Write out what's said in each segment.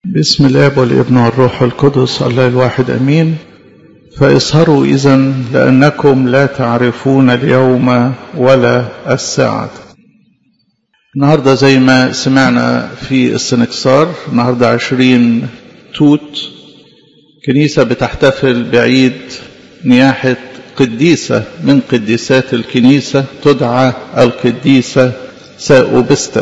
بسم الاب والابن والروح القدس الله الواحد امين فاسهروا اذا لانكم لا تعرفون اليوم ولا الساعه النهارده زي ما سمعنا في السنكسار النهارده عشرين توت كنيسه بتحتفل بعيد نياحه قديسه من قديسات الكنيسه تدعى القديسه ساؤوبستا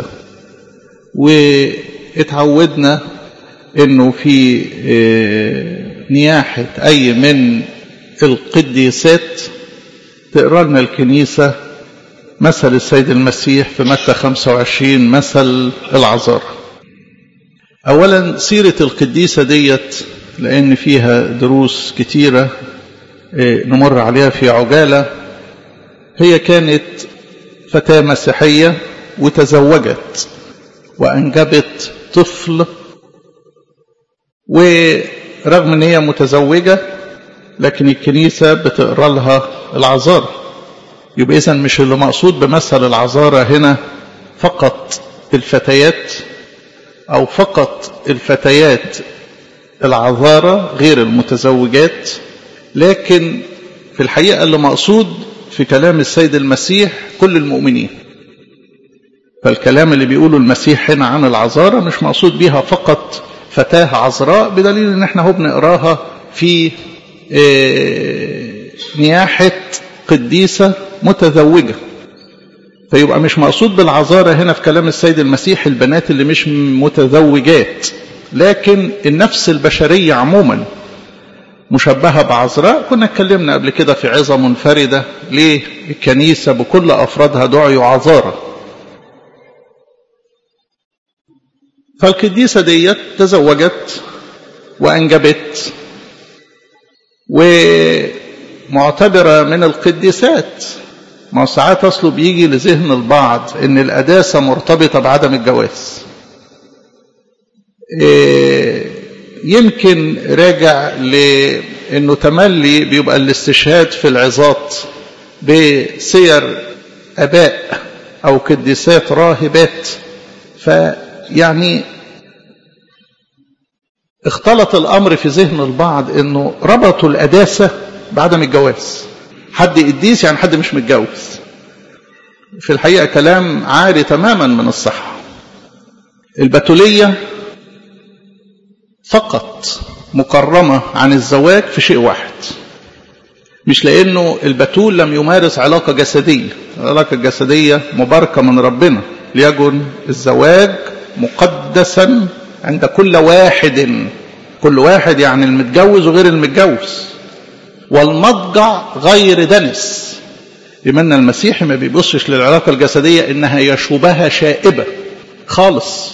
واتعودنا انه في نياحة اي من القديسات تقرا لنا الكنيسة مثل السيد المسيح في متى 25 مثل العذار اولا سيرة القديسة ديت لان فيها دروس كتيرة نمر عليها في عجالة هي كانت فتاة مسيحية وتزوجت وانجبت طفل ورغم ان هي متزوجة لكن الكنيسة بتقرا لها العذارى يبقى اذا مش اللي مقصود بمثل العذارى هنا فقط الفتيات او فقط الفتيات العذارى غير المتزوجات لكن في الحقيقة اللي مقصود في كلام السيد المسيح كل المؤمنين فالكلام اللي بيقوله المسيح هنا عن العذارى مش مقصود بيها فقط فتاة عذراء بدليل ان احنا هو بنقراها في نياحة قديسة متزوجة فيبقى مش مقصود بالعذارى هنا في كلام السيد المسيح البنات اللي مش متزوجات لكن النفس البشرية عموما مشبهة بعذراء كنا اتكلمنا قبل كده في عظة منفردة ليه الكنيسة بكل أفرادها دعيوا عذارى فالقديسة ديت تزوجت وأنجبت ومعتبرة من القديسات ما ساعات أصله بيجي لذهن البعض إن القداسة مرتبطة بعدم الجواز يمكن راجع لأنه تملي بيبقى الاستشهاد في العظات بسير أباء أو قديسات راهبات فيعني اختلط الأمر في ذهن البعض أنه ربطوا القداسة بعدم الجواز حد قديس يعني حد مش متجوز في الحقيقة كلام عاري تماما من الصحة البتولية فقط مكرمة عن الزواج في شيء واحد مش لأنه البتول لم يمارس علاقة جسدية العلاقة الجسدية مباركة من ربنا ليكن الزواج مقدسا عند كل واحد كل واحد يعني المتجوز وغير المتجوز والمضجع غير دنس لمن المسيحي ما بيبصش للعلاقة الجسدية إنها يشوبها شائبة خالص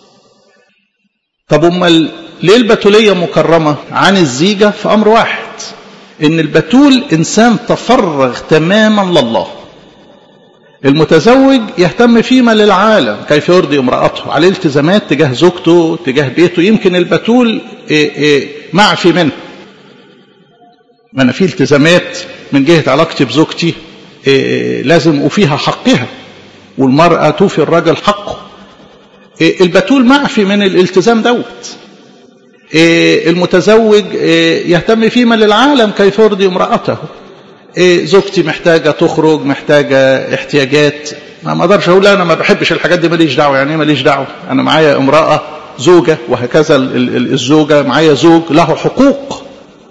طب أمال ليه البتولية مكرمة عن الزيجة في أمر واحد إن البتول إنسان تفرغ تماما لله المتزوج يهتم فيما للعالم كيف يرضي امرأته عليه التزامات تجاه زوجته تجاه بيته يمكن البتول إيه إيه معفي منه ما أنا في التزامات من جهة علاقتي بزوجتي إيه لازم أفيها حقها والمرأة توفي الرجل حقه البتول معفي من الالتزام دوت المتزوج يهتم فيما للعالم كيف يرضي امرأته إيه زوجتي محتاجة تخرج محتاجة احتياجات ما اقدرش اقول انا ما بحبش الحاجات دي ماليش دعوه يعني ماليش دعوه انا معايا امراه زوجه وهكذا الزوجه معايا زوج له حقوق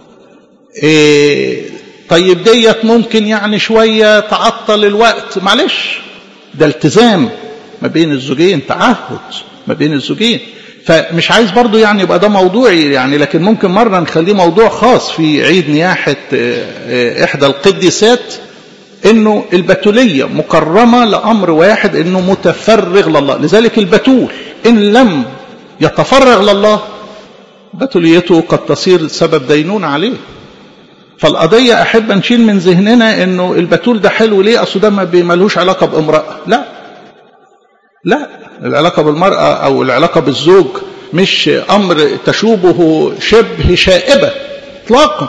إيه طيب ديت ممكن يعني شويه تعطل الوقت معلش ده التزام ما بين الزوجين تعهد ما بين الزوجين فمش عايز برضو يعني يبقى ده موضوعي يعني لكن ممكن مرة نخليه موضوع خاص في عيد نياحة إحدى القديسات إنه البتولية مكرمة لأمر واحد إنه متفرغ لله لذلك البتول إن لم يتفرغ لله بتوليته قد تصير سبب دينون عليه فالقضية أحب نشيل من ذهننا إنه البتول ده حلو ليه أصل ده ما ملوش علاقة بامرأة لا لا العلاقة بالمرأة أو العلاقة بالزوج مش أمر تشوبه شبه شائبة إطلاقا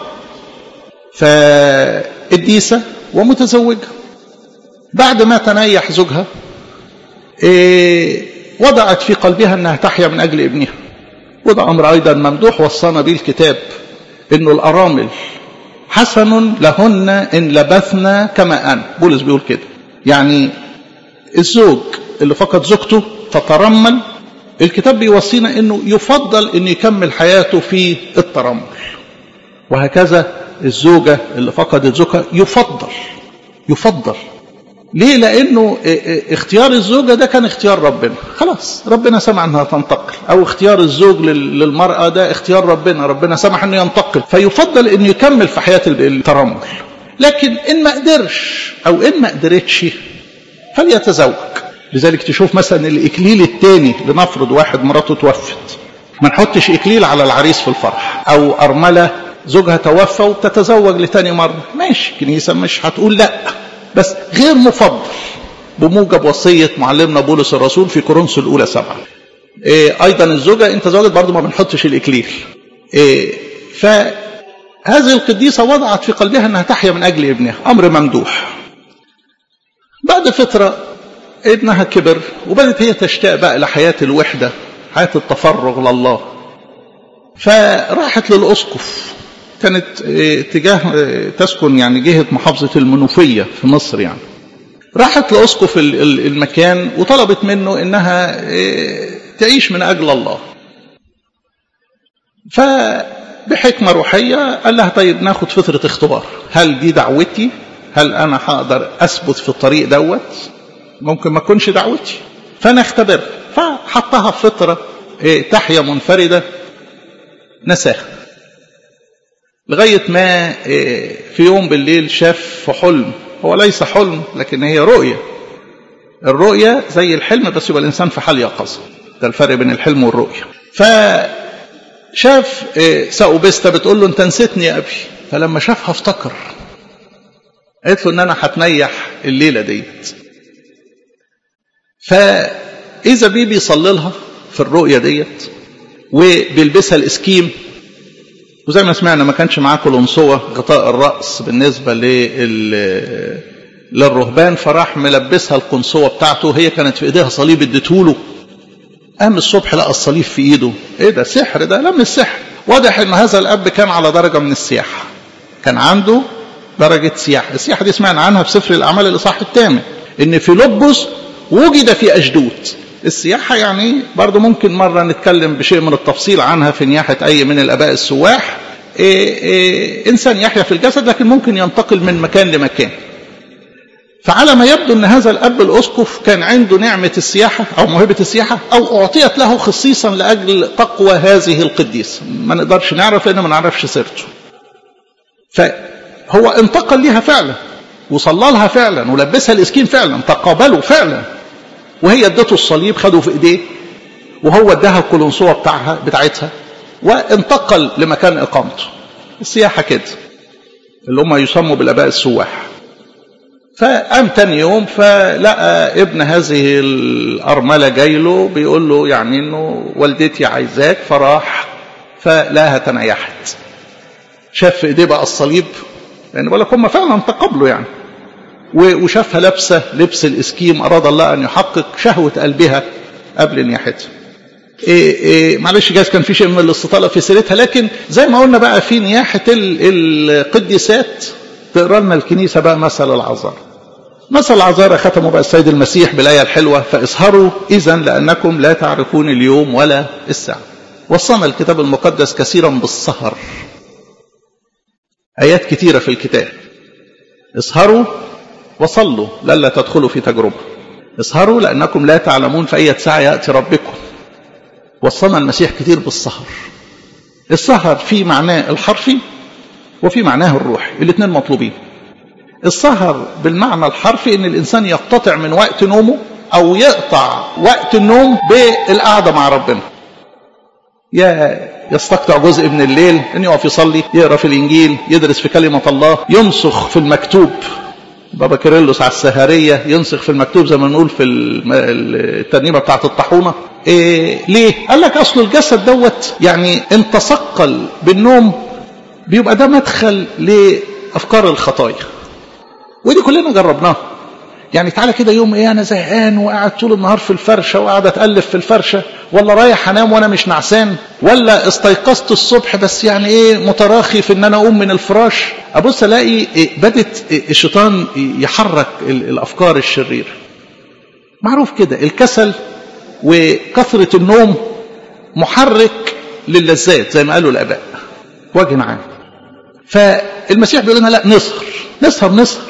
فالديسة ومتزوجة بعد ما تنيح زوجها إيه وضعت في قلبها أنها تحيا من أجل ابنها وده أمر أيضا ممدوح وصانا به الكتاب إنه الأرامل حسن لهن إن لبثنا كما أنا بولس بيقول كده يعني الزوج اللي فقد زوجته فترمل الكتاب بيوصينا انه يفضل ان يكمل حياته في الترمل وهكذا الزوجة اللي فقدت زوجها يفضل يفضل ليه لانه اختيار الزوجة ده كان اختيار ربنا خلاص ربنا سمع انها تنتقل او اختيار الزوج للمرأة ده اختيار ربنا ربنا سمح انه ينتقل فيفضل انه يكمل في حياة الترمل لكن ان ما قدرش او ان ما قدرتش فليتزوج لذلك تشوف مثلا الاكليل الثاني لنفرض واحد مراته توفت ما نحطش اكليل على العريس في الفرح او ارمله زوجها توفى وبتتزوج لتاني مره ماشي كنيسه مش هتقول لا بس غير مفضل بموجب وصيه معلمنا بولس الرسول في كورنثوس الاولى سبعه إيه ايضا الزوجه انت زوجت برضه ما بنحطش الاكليل إيه فهذه القديسه وضعت في قلبها انها تحيا من اجل ابنها امر ممدوح بعد فتره ابنها كبر وبدت هي تشتاق بقى لحياة الوحدة حياة التفرغ لله فراحت للأسقف كانت اتجاه تسكن يعني جهة محافظة المنوفية في مصر يعني راحت لأسقف المكان وطلبت منه انها تعيش من أجل الله فبحكمة روحية قال لها طيب ناخد فترة اختبار هل دي دعوتي هل أنا هقدر أثبت في الطريق دوت ممكن ما تكونش دعوتي فانا اختبر فحطها في فتره إيه تحيا منفرده نساها لغايه ما إيه في يوم بالليل شاف في حلم هو ليس حلم لكن هي رؤيه الرؤيه زي الحلم بس يبقى الانسان في حال يقظه ده الفرق بين الحلم والرؤيه فشاف إيه ساوبستا بتقول له انت نسيتني يا ابي فلما شافها افتكر قالت له ان انا هتنيح الليله ديت فإذا بيه بيصلي لها في الرؤية ديت وبيلبسها الإسكيم وزي ما سمعنا ما كانش معاه كولونسوة غطاء الرأس بالنسبة لل للرهبان فراح ملبسها القنصوة بتاعته هي كانت في ايديها صليب اديتهوله قام الصبح لقى الصليب في ايده ايه ده سحر ده لا مش سحر واضح ان هذا الاب كان على درجة من السياحة كان عنده درجة سياحة السياحة دي سمعنا عنها في سفر الأعمال الإصحاح الثامن إن فيلبس وجد في أشدود السياحة يعني برضو ممكن مرة نتكلم بشيء من التفصيل عنها في نياحة أي من الأباء السواح إيه إيه إنسان يحيا في الجسد لكن ممكن ينتقل من مكان لمكان فعلى ما يبدو أن هذا الأب الأسقف كان عنده نعمة السياحة أو موهبة السياحة أو أعطيت له خصيصا لأجل تقوى هذه القديسة ما نقدرش نعرف لأن ما نعرفش سيرته فهو انتقل لها فعلا وصلى لها فعلا ولبسها الاسكين فعلا تقابلوا فعلا وهي ادته الصليب خده في ايديه وهو اداها القلنسوه بتاعها بتاعتها وانتقل لمكان اقامته السياحه كده اللي هم يسموا بالاباء السواح فقام تاني يوم فلقى ابن هذه الارمله جاي له بيقول له يعني انه والدتي عايزاك فراح فلاها تنيحت شاف في ايديه بقى الصليب لان يعني بقول لك هم فعلا تقابلوا يعني وشافها لابسه لبس الاسكيم اراد الله ان يحقق شهوه قلبها قبل نياحتها. إيه إيه معلش جايز كان في شيء من الاستطاله في سيرتها لكن زي ما قلنا بقى في نياحه القديسات تقرا لنا الكنيسه بقى مثل العذار. مثل العذارى ختموا بقى السيد المسيح بالايه الحلوه فاسهروا اذا لانكم لا تعرفون اليوم ولا الساعه. وصانا الكتاب المقدس كثيرا بالسهر. ايات كثيره في الكتاب. اسهروا وصلوا لئلا تدخلوا في تجربة اسهروا لأنكم لا تعلمون في أي ساعة يأتي ربكم وصلنا المسيح كتير بالسهر السهر في معناه الحرفي وفي معناه الروحي الاثنين مطلوبين السهر بالمعنى الحرفي ان الانسان يقتطع من وقت نومه او يقطع وقت النوم بالقعده مع ربنا يا يستقطع جزء من الليل ان يقف يصلي يقرا في الانجيل يدرس في كلمه الله ينسخ في المكتوب بابا كيرلس على السهرية ينسخ في المكتوب زي ما نقول في الترنيمة بتاعت الطاحونة إيه ليه؟ قال لك أصل الجسد دوت يعني إن تثقل بالنوم بيبقى ده مدخل لأفكار الخطايا ودي كلنا جربناها يعني تعالى كده يوم ايه انا زهقان وقاعد طول النهار في الفرشه وقاعد اتالف في الفرشه ولا رايح انام وانا مش نعسان ولا استيقظت الصبح بس يعني ايه متراخي في ان انا اقوم من الفراش ابص الاقي إيه بدت إيه الشيطان يحرك الافكار الشريره معروف كده الكسل وكثره النوم محرك للذات زي ما قالوا الاباء وجه عام فالمسيح بيقول لنا لا نسهر نسهر نسهر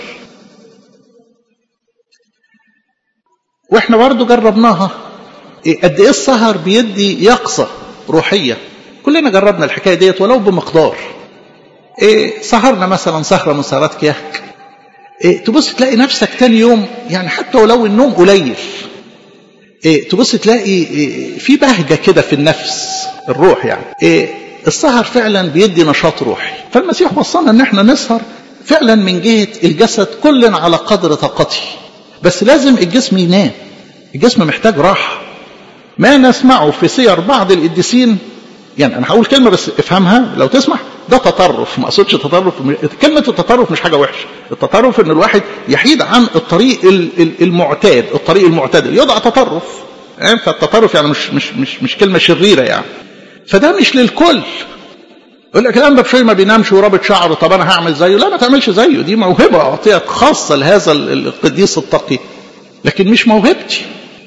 واحنا برضو جربناها قد ايه السهر بيدي يقظة روحية كلنا جربنا الحكاية ديت ولو بمقدار إيه سهرنا مثلا سهرة من سهرات كياك إيه تبص تلاقي نفسك تاني يوم يعني حتى ولو النوم قليل إيه تبص تلاقي إيه في بهجة كده في النفس الروح يعني إيه السهر فعلا بيدي نشاط روحي فالمسيح وصلنا ان احنا نسهر فعلا من جهة الجسد كل على قدر طاقته بس لازم الجسم ينام الجسم محتاج راحة ما نسمعه في سير بعض القديسين يعني انا هقول كلمه بس افهمها لو تسمح ده تطرف ما اقصدش تطرف كلمه التطرف مش حاجه وحشه التطرف ان الواحد يحيد عن الطريق المعتاد الطريق المعتدل يضع تطرف يعني فالتطرف يعني مش مش مش مش كلمه شريره يعني فده مش للكل يقول لك الانبا بشوي ما بينامش ورابط شعره طب انا هعمل زيه لا ما تعملش زيه دي موهبه اعطيت خاصه لهذا القديس التقي لكن مش موهبتي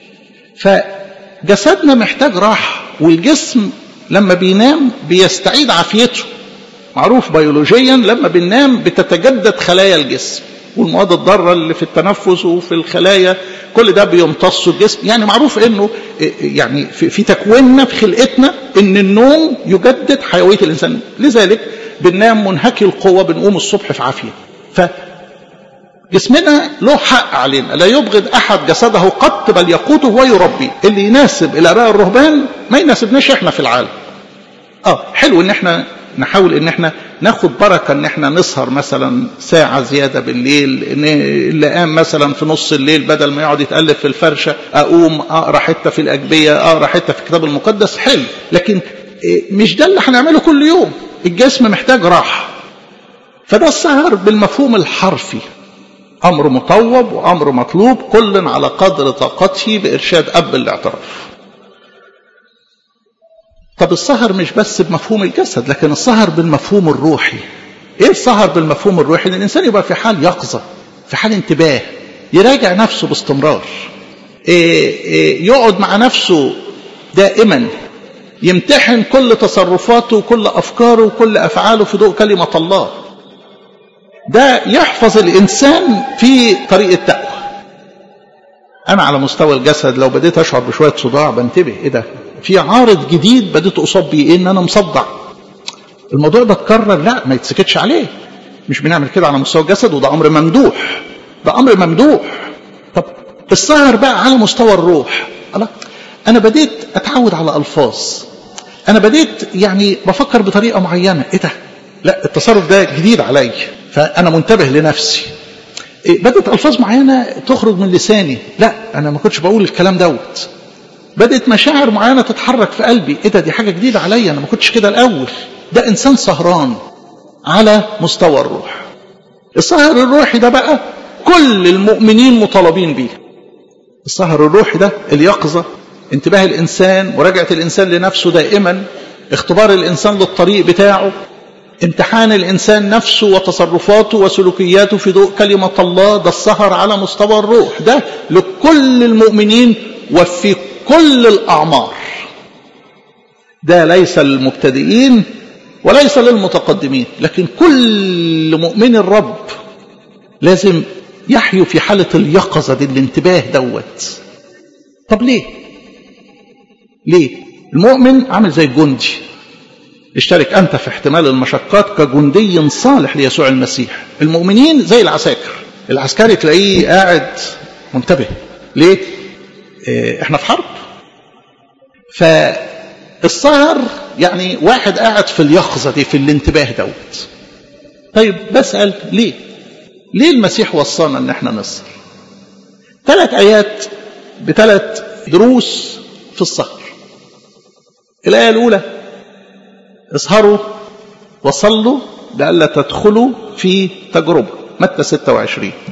فجسدنا محتاج راحه والجسم لما بينام بيستعيد عافيته معروف بيولوجيا لما بننام بتتجدد خلايا الجسم والمواد الضاره اللي في التنفس وفي الخلايا كل ده بيمتص الجسم يعني معروف انه يعني في, في تكويننا في خلقتنا ان النوم يجدد حيويه الانسان لذلك بننام منهكي القوه بنقوم الصبح في عافيه ف جسمنا له حق علينا لا يبغض احد جسده قط بل يقوته ويربيه اللي يناسب الاباء الرهبان ما يناسبناش احنا في العالم اه حلو ان احنا نحاول ان احنا ناخد بركه ان احنا نسهر مثلا ساعه زياده بالليل إن اللي قام مثلا في نص الليل بدل ما يقعد يتالف في الفرشه اقوم اقرا حته في الاجبيه اقرا حته في الكتاب المقدس حلو لكن مش ده اللي هنعمله كل يوم الجسم محتاج راحه فده السهر بالمفهوم الحرفي امر مطوب وامر مطلوب كل على قدر طاقته بارشاد اب الاعتراف طب السهر مش بس بمفهوم الجسد لكن السهر بالمفهوم الروحي ايه السهر بالمفهوم الروحي ان الانسان يبقى في حال يقظه في حال انتباه يراجع نفسه باستمرار إيه إيه يقعد مع نفسه دائما يمتحن كل تصرفاته وكل افكاره وكل افعاله في ضوء كلمه الله ده يحفظ الانسان في طريق التقوى انا على مستوى الجسد لو بديت اشعر بشويه صداع بنتبه ايه ده في عارض جديد بديت اصاب بيه ايه ان انا مصدع الموضوع ده اتكرر لا ما يتسكتش عليه مش بنعمل كده على مستوى الجسد وده امر ممدوح ده امر ممدوح طب السهر بقى على مستوى الروح الله انا بديت اتعود على الفاظ انا بديت يعني بفكر بطريقه معينه ايه ده لا التصرف ده جديد عليا فانا منتبه لنفسي إيه بدات الفاظ معينه تخرج من لساني لا انا ما كنتش بقول الكلام دوت بدات مشاعر معينه تتحرك في قلبي ايه ده دي حاجه جديده عليا انا ما كنتش كده الاول ده انسان سهران على مستوى الروح السهر الروحي ده بقى كل المؤمنين مطالبين بيه السهر الروحي ده اليقظه انتباه الانسان مراجعه الانسان لنفسه دائما اختبار الانسان للطريق بتاعه امتحان الإنسان نفسه وتصرفاته وسلوكياته في ضوء كلمة الله ده السهر على مستوى الروح ده لكل المؤمنين وفي كل الأعمار ده ليس للمبتدئين وليس للمتقدمين لكن كل مؤمن الرب لازم يحيوا في حالة اليقظة دي الانتباه دوت طب ليه ليه المؤمن عامل زي الجندي اشترك أنت في احتمال المشقات كجندي صالح ليسوع المسيح المؤمنين زي العساكر العسكري تلاقيه قاعد منتبه ليه اه احنا في حرب فالسهر يعني واحد قاعد في اليقظة دي في الانتباه دوت طيب بسأل ليه ليه المسيح وصانا ان احنا نسهر ثلاث ايات بثلاث دروس في السهر الآية الأولى اسهروا وصلوا لئلا تدخلوا في تجربة متى 26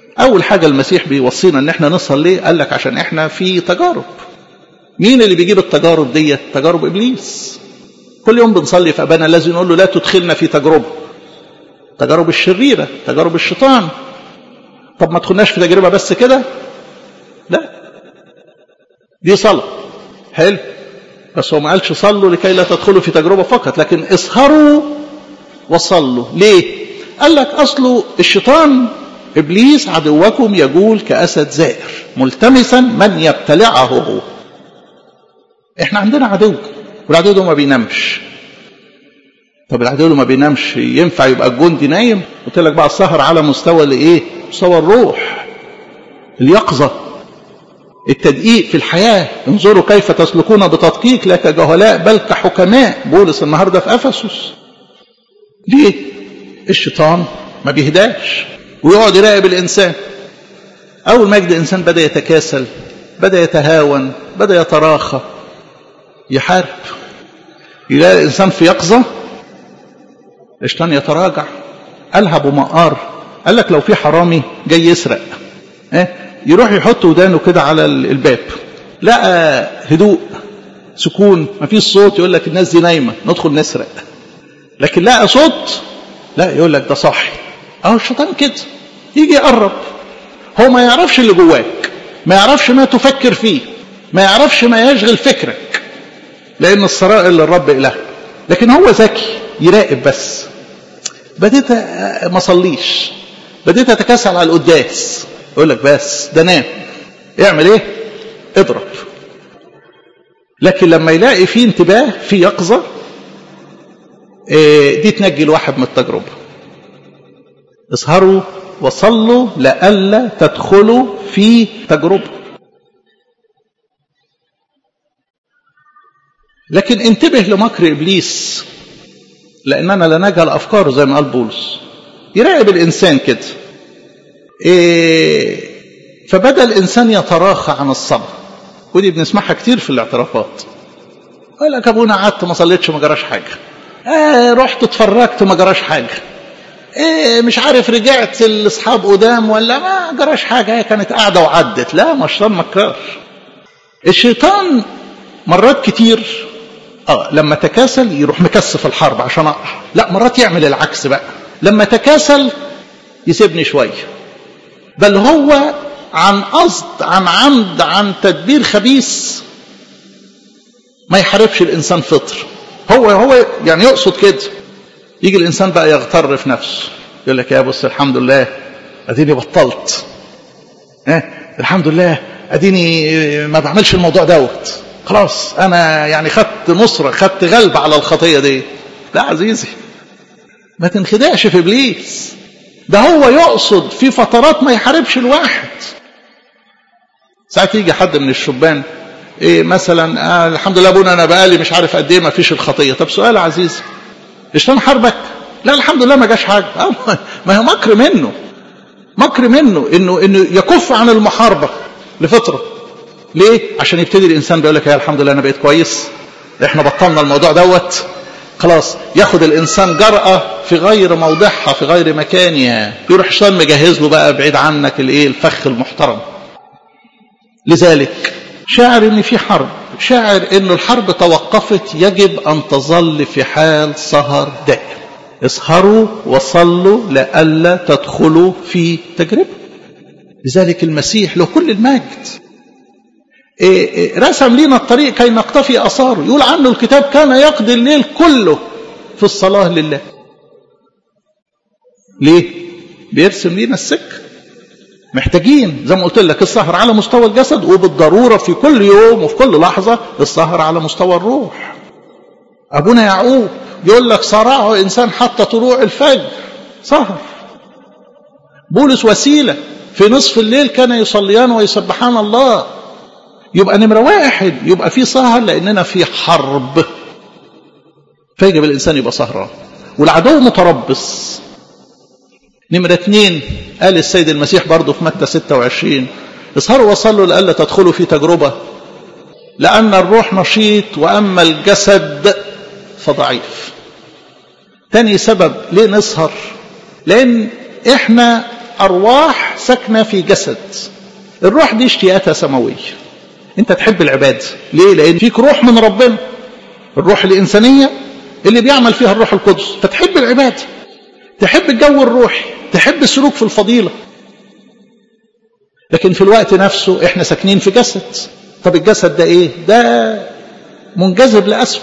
أول حاجة المسيح بيوصينا إن إحنا نسهر ليه؟ قال لك عشان إحنا في تجارب. مين اللي بيجيب التجارب ديت؟ تجارب إبليس. كل يوم بنصلي في أبانا الذي نقول له لا تدخلنا في تجربة. تجارب الشريرة، تجارب الشيطان. طب ما تدخلناش في تجربة بس كده؟ لا. دي صلاة. حلو. بس هو ما قالش صلوا لكي لا تدخلوا في تجربة فقط، لكن اسهروا وصلوا. ليه؟ قال لك أصله الشيطان إبليس عدوكم يجول كأسد زائر ملتمسا من يبتلعه هو احنا عندنا عدو والعدو ده ما بينامش طب العدو اللي ما بينامش ينفع يبقى الجندي نايم قلت لك بقى السهر على مستوى الايه مستوى الروح اليقظه التدقيق في الحياه انظروا كيف تسلكون بتدقيق لا كجهلاء بل كحكماء بولس النهارده في افسس ليه الشيطان ما بيهداش ويقعد يراقب الإنسان أول ما يجد الإنسان بدأ يتكاسل بدأ يتهاون بدأ يتراخى يحارب يلاقي الإنسان في يقظة الشيطان يتراجع قالها أبو مقار قال لك لو في حرامي جاي يسرق إيه؟ يروح يحط ودانه كده على الباب لقى هدوء سكون مفيش صوت يقول لك الناس دي نايمة ندخل نسرق لكن لقى صوت لا يقول لك ده صاحي اهو الشيطان كده يجي يقرب هو ما يعرفش اللي جواك ما يعرفش ما تفكر فيه ما يعرفش ما يشغل فكرك لان السرائر للرب اله لكن هو ذكي يراقب بس بديت ما اصليش بديت اتكاسل على القداس يقول لك بس ده نام اعمل ايه اضرب لكن لما يلاقي فيه انتباه في يقظه دي تنجي الواحد من التجربه اسهروا وصلوا لئلا تدخلوا في تجربة لكن انتبه لمكر إبليس لأننا لا نجهل أفكاره زي ما قال بولس يراقب الإنسان كده إيه فبدأ الإنسان يتراخى عن الصلاة ودي بنسمعها كتير في الاعترافات يقول لك أبونا قعدت ما صليتش ما جراش حاجة آه رحت اتفرجت ما جراش حاجة إيه مش عارف رجعت لاصحاب قدام ولا ما جراش حاجه هي كانت قاعده وعدت لا ما الشيطان مكار الشيطان مرات كتير اه لما تكاسل يروح مكثف الحرب عشان اقع لا مرات يعمل العكس بقى لما تكاسل يسيبني شويه بل هو عن قصد عن عمد عن تدبير خبيث ما يحاربش الانسان فطر هو هو يعني يقصد كده يجي الانسان بقى يغتر في نفسه يقول لك يا بص الحمد لله اديني بطلت اه الحمد لله اديني ما بعملش الموضوع دوت خلاص انا يعني خدت نصره خدت غلبه على الخطيه دي لا عزيزي ما تنخدعش في ابليس ده هو يقصد في فترات ما يحاربش الواحد ساعات يجي حد من الشبان ايه مثلا آه الحمد لله ابونا انا بقالي مش عارف قد ايه ما فيش الخطيه طب سؤال عزيزي الشيطان حاربك لا الحمد لله ما جاش حاجه ما هو مكر منه مكر منه انه انه يكف عن المحاربه لفتره ليه عشان يبتدي الانسان بيقول لك يا الحمد لله انا بقيت كويس احنا بطلنا الموضوع دوت خلاص ياخد الانسان جرأة في غير موضعها في غير مكانها يروح الشيطان مجهز له بقى بعيد عنك الايه الفخ المحترم لذلك شاعر ان في حرب شاعر ان الحرب توقفت يجب ان تظل في حال سهر دائم اسهروا وصلوا لئلا تدخلوا في تجربه لذلك المسيح له كل المجد إيه إيه رسم لنا الطريق كي نقتفي اثاره يقول عنه الكتاب كان يقضي الليل كله في الصلاه لله ليه بيرسم لنا السكه محتاجين زي ما قلت لك السهر على مستوى الجسد وبالضروره في كل يوم وفي كل لحظه السهر على مستوى الروح ابونا يعقوب يقول لك صرعه انسان حتى طلوع الفجر سهر بولس وسيله في نصف الليل كان يصليان ويسبحان الله يبقى نمرة واحد يبقى في سهر لأننا في حرب فيجب الإنسان يبقى سهران والعدو متربص نمرة اثنين قال السيد المسيح برضه في متى 26 اسهروا وصلوا لئلا تدخلوا في تجربة لأن الروح نشيط وأما الجسد فضعيف تاني سبب ليه نسهر لأن إحنا أرواح ساكنة في جسد الروح دي اشتياقاتها سماوية انت تحب العبادة ليه لان فيك روح من ربنا الروح الإنسانية اللي بيعمل فيها الروح القدس فتحب العبادة تحب الجو الروحي تحب السلوك في الفضيلة لكن في الوقت نفسه احنا ساكنين في جسد طب الجسد ده ايه ده منجذب لأسفل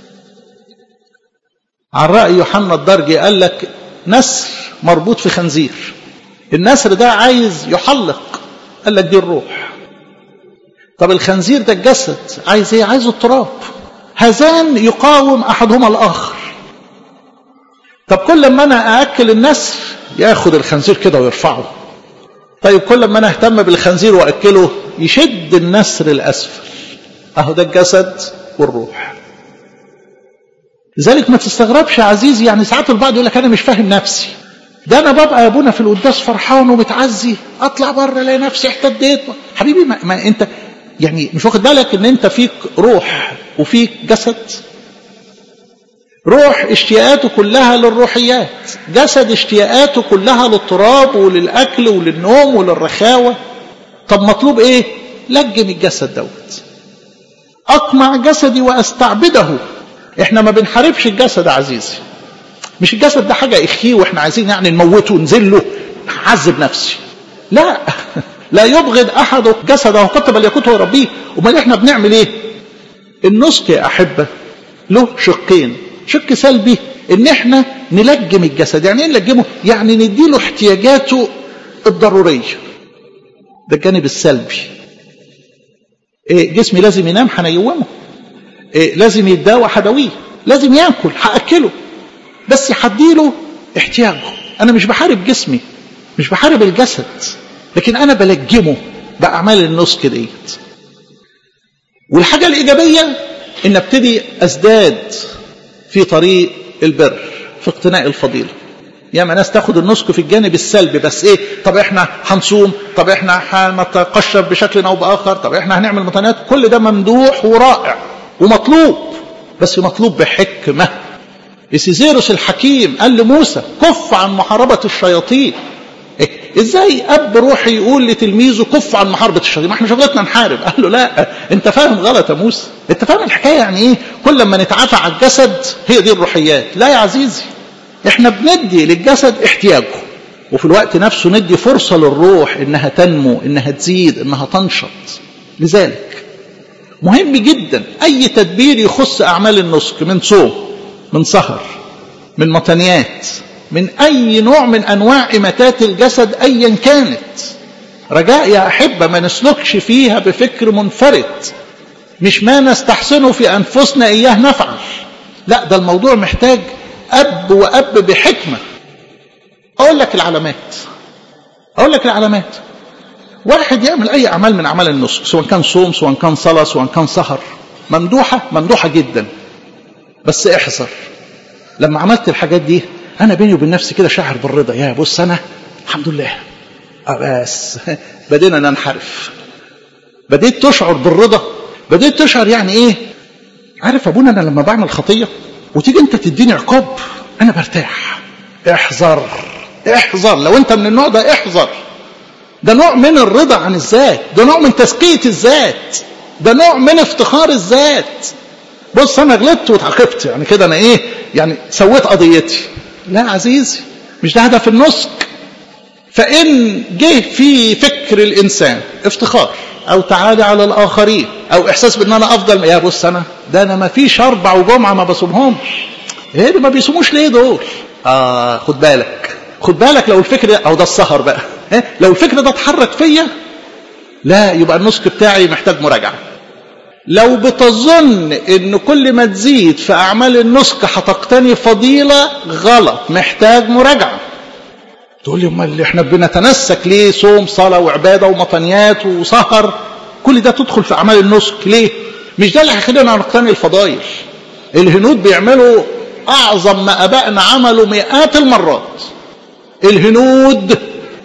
عن رأي يوحنا الدرجي قال لك نسر مربوط في خنزير النسر ده عايز يحلق قال لك دي الروح طب الخنزير ده الجسد عايز ايه عايز التراب هذان يقاوم احدهما الاخر طب كل ما انا ااكل النسر ياخد الخنزير كده ويرفعه طيب كل ما انا اهتم بالخنزير واكله يشد النسر الاسفل اهو ده الجسد والروح لذلك ما تستغربش يا عزيزي يعني ساعات البعض يقول لك انا مش فاهم نفسي ده انا ببقى يا ابونا في القداس فرحان ومتعزي اطلع بره الاقي نفسي احتديت حبيبي ما, ما انت يعني مش واخد بالك ان انت فيك روح وفيك جسد روح اشتياقاته كلها للروحيات جسد اشتياقاته كلها للتراب وللاكل وللنوم وللرخاوه طب مطلوب ايه لجم الجسد دوت اقمع جسدي واستعبده احنا ما بنحاربش الجسد يا عزيزي مش الجسد ده حاجه اخيه واحنا عايزين يعني نموته ونذله اعذب نفسي لا لا يبغض احد جسده قط بل يكون هو ربيه امال احنا بنعمل ايه النسك يا احبه له شقين شق سلبي ان احنا نلجم الجسد يعني ايه نلجمه يعني نديله احتياجاته الضروريه ده الجانب السلبي إيه جسمي لازم ينام هنيومه إيه لازم يتداوى هداويه لازم ياكل هاكله بس هديله احتياجه انا مش بحارب جسمي مش بحارب الجسد لكن انا بلجمه باعمال النسك ديت والحاجه الايجابيه ان ابتدي ازداد في طريق البر في اقتناء الفضيله ياما ناس تاخد النسك في الجانب السلبي بس ايه طب احنا هنصوم طب احنا هنتقشف بشكل او باخر طب احنا هنعمل متنات كل ده ممدوح ورائع ومطلوب بس مطلوب بحكمه إسيزيروس الحكيم قال لموسى كف عن محاربة الشياطين إيه؟ ازاي اب روحي يقول لتلميذه كف عن محاربة الشياطين ما احنا شغلتنا نحارب قال له لا انت فاهم غلط يا موسى انت فاهم الحكاية يعني ايه كل ما نتعافى على الجسد هي دي الروحيات لا يا عزيزي احنا بندي للجسد احتياجه وفي الوقت نفسه ندي فرصة للروح انها تنمو انها تزيد انها تنشط لذلك مهم جدا اي تدبير يخص اعمال النسك من صوم من سهر من متنيات من أي نوع من أنواع إماتات الجسد أيا كانت رجاء يا أحبة ما نسلكش فيها بفكر منفرد مش ما نستحسنه في أنفسنا إياه نفعل لا ده الموضوع محتاج أب وأب بحكمة أقول لك العلامات أقول لك العلامات واحد يعمل أي أعمال من أعمال النسك سواء كان صوم سواء كان صلاة سواء كان سهر ممدوحة ممدوحة جدا بس احذر لما عملت الحاجات دي انا بيني وبين نفسي كده شاعر بالرضا يا بص انا الحمد لله بس بدينا ننحرف بديت تشعر بالرضا بديت تشعر يعني ايه عارف ابونا انا لما بعمل خطيه وتيجي انت تديني عقاب انا برتاح احذر احذر لو انت من النوع ده احذر ده نوع من الرضا عن الذات ده نوع من تزكيه الذات ده نوع من افتخار الذات بص انا غلطت واتعاقبت يعني كده انا ايه يعني سويت قضيتي لا عزيزي مش ده هدف النسك فان جه في فكر الانسان افتخار او تعالي على الاخرين او احساس بان انا افضل يا بص انا ده انا ما فيش اربع وجمعه ما بصومهمش ايه ده ما بيصوموش ليه دول اه خد بالك خد بالك لو الفكر ده او ده السهر بقى إيه؟ لو الفكر ده اتحرك فيا لا يبقى النسك بتاعي محتاج مراجعه لو بتظن ان كل ما تزيد في اعمال النسك هتقتني فضيلة غلط محتاج مراجعة تقول لي امال احنا بنتنسك ليه صوم صلاة وعبادة ومطنيات وسهر كل ده تدخل في اعمال النسك ليه مش ده اللي هيخلينا نقتني الفضائل الهنود بيعملوا اعظم ما ابائنا عملوا مئات المرات الهنود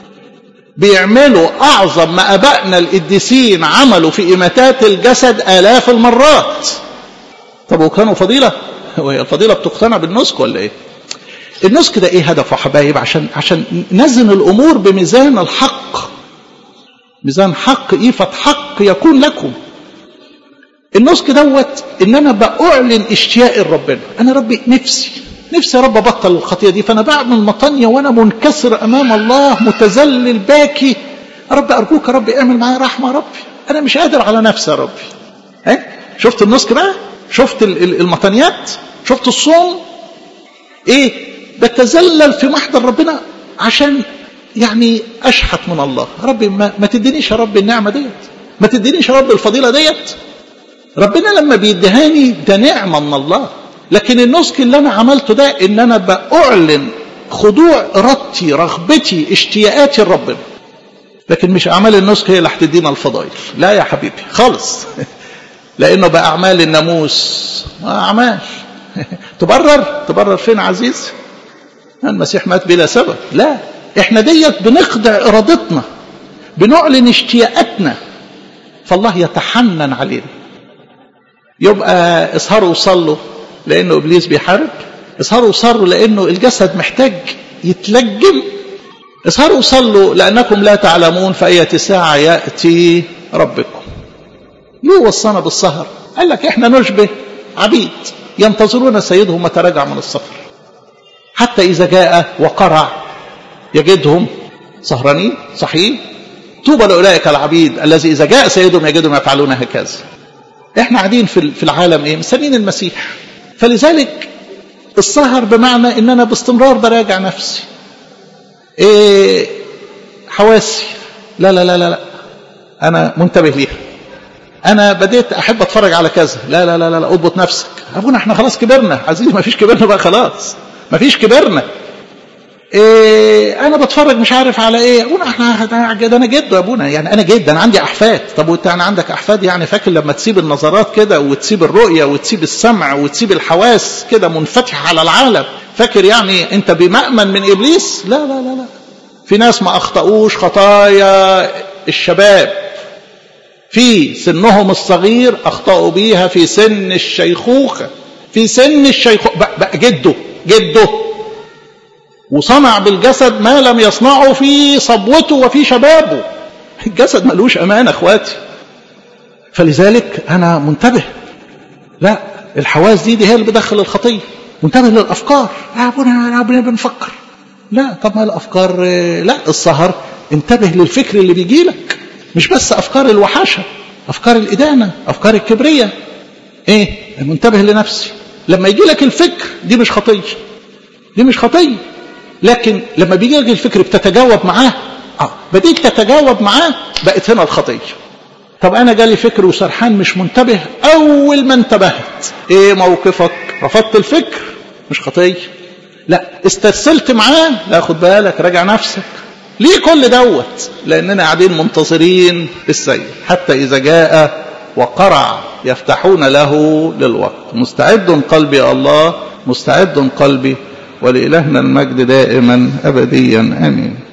بيعملوا أعظم ما أبائنا القديسين عملوا في إماتات الجسد آلاف المرات طب وكانوا فضيلة وهي الفضيلة بتقتنع بالنسك ولا إيه النسك ده ايه هدفه يا حبايب عشان عشان نزن الامور بميزان الحق ميزان حق ايفة حق يكون لكم النسك دوت ان انا باعلن اشتياقي لربنا انا ربي نفسي نفسي يا رب ابطل الخطيه دي فانا بعمل مطانيه وانا منكسر امام الله متذلل باكي يا رب ارجوك يا رب اعمل معايا رحمه يا ربي انا مش قادر على نفسي يا ربي ها شفت النسك بقى شفت المطانيات شفت الصوم ايه بتذلل في محضر ربنا عشان يعني اشحت من الله ربي ما, ما تدينيش يا رب النعمه ديت ما تدينيش يا رب الفضيله ديت ربنا لما بيدهاني ده نعمه من الله لكن النسك اللي انا عملته ده ان انا باعلن خضوع ارادتي رغبتي اشتياقاتي لربنا لكن مش اعمال النسك هي اللي هتدينا الفضائل لا يا حبيبي خالص لانه باعمال الناموس اعمال تبرر تبرر فين عزيز المسيح مات بلا سبب لا احنا ديت بنخضع ارادتنا بنعلن اشتياقاتنا فالله يتحنن علينا يبقى اسهروا وصلوا لانه ابليس بيحارب اسهروا وصلوا لانه الجسد محتاج يتلجم اسهروا وصلوا لانكم لا تعلمون في اية ساعة ياتي ربكم ليه وصانا بالسهر قال لك احنا نشبه عبيد ينتظرون سيدهم متى رجع من السفر حتى اذا جاء وقرع يجدهم سهرانين صحيح طوبى لاولئك العبيد الذي اذا جاء سيدهم يجدهم يفعلون هكذا احنا قاعدين في العالم ايه مستنيين المسيح فلذلك السهر بمعنى ان انا باستمرار براجع نفسي ايه حواسي لا لا لا لا, لا. انا منتبه ليها انا بديت احب اتفرج على كذا لا لا لا لا اضبط نفسك ابونا احنا خلاص كبرنا عزيزي ما فيش كبرنا بقى خلاص ما فيش كبرنا إيه انا بتفرج مش عارف على ايه ابونا احنا ده انا جد يا ابونا يعني انا جد انا عندي احفاد طب وانت انا عندك احفاد يعني فاكر لما تسيب النظرات كده وتسيب الرؤيه وتسيب السمع وتسيب الحواس كده منفتحه على العالم فاكر يعني انت بمأمن من ابليس لا لا لا لا في ناس ما اخطأوش خطايا الشباب في سنهم الصغير اخطأوا بيها في سن الشيخوخه في سن الشيخوخه بقى, بقى جده جده وصنع بالجسد ما لم يصنعه في صبوته وفي شبابه الجسد ملوش أمانة أخواتي فلذلك أنا منتبه لا الحواس دي دي هي اللي بدخل الخطية منتبه للأفكار يا أبونا يا أبونا بنفكر لا طب ما الأفكار لا السهر انتبه للفكر اللي بيجي لك مش بس أفكار الوحاشة أفكار الإدانة أفكار الكبرية إيه منتبه لنفسي لما يجي لك الفكر دي مش خطية دي مش خطية لكن لما بيجي لك الفكر بتتجاوب معاه اه بديت تتجاوب معاه بقت هنا الخطيه طب انا جالي فكر وسرحان مش منتبه اول ما انتبهت ايه موقفك رفضت الفكر مش خطيه لا استرسلت معاه لا خد بالك راجع نفسك ليه كل دوت لاننا قاعدين منتظرين السيد حتى اذا جاء وقرع يفتحون له للوقت مستعد قلبي الله مستعد قلبي ولإلهنا المجد دائما أبديا آمين